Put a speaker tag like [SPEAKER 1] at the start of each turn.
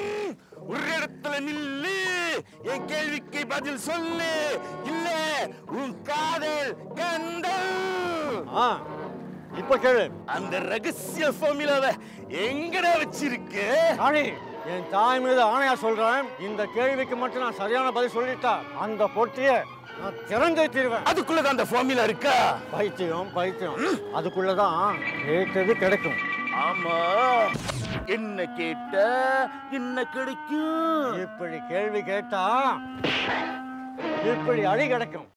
[SPEAKER 1] ஒரு இடத்துல நில்லு என் கேள்விக்கு பதில் சொல்லு இல்ல உன் காதல் கண்டல்
[SPEAKER 2] ஆ இப்ப கேளு
[SPEAKER 1] அந்த ரகசிய ஃபார்முலாவை எங்கடா வச்சிருக்கு
[SPEAKER 2] ராணி என் தாய் மீது ஆணையா சொல்றேன் இந்த கேள்விக்கு மட்டும் நான் சரியான பதில் சொல்லிட்டா அந்த பொட்டியை நான் திறந்து வச்சிருவேன்
[SPEAKER 1] அதுக்குள்ளதான் அந்த ஃபார்முலா இருக்கா
[SPEAKER 2] பைத்தியம் பைத்தியம் அதுக்குள்ளதான் கேட்டது கிடைக்கும்
[SPEAKER 1] ஆமா என்ன கேட்ட என்ன கிடைக்கும்
[SPEAKER 2] இப்படி கேள்வி கேட்டா இப்படி அடி கிடைக்கும்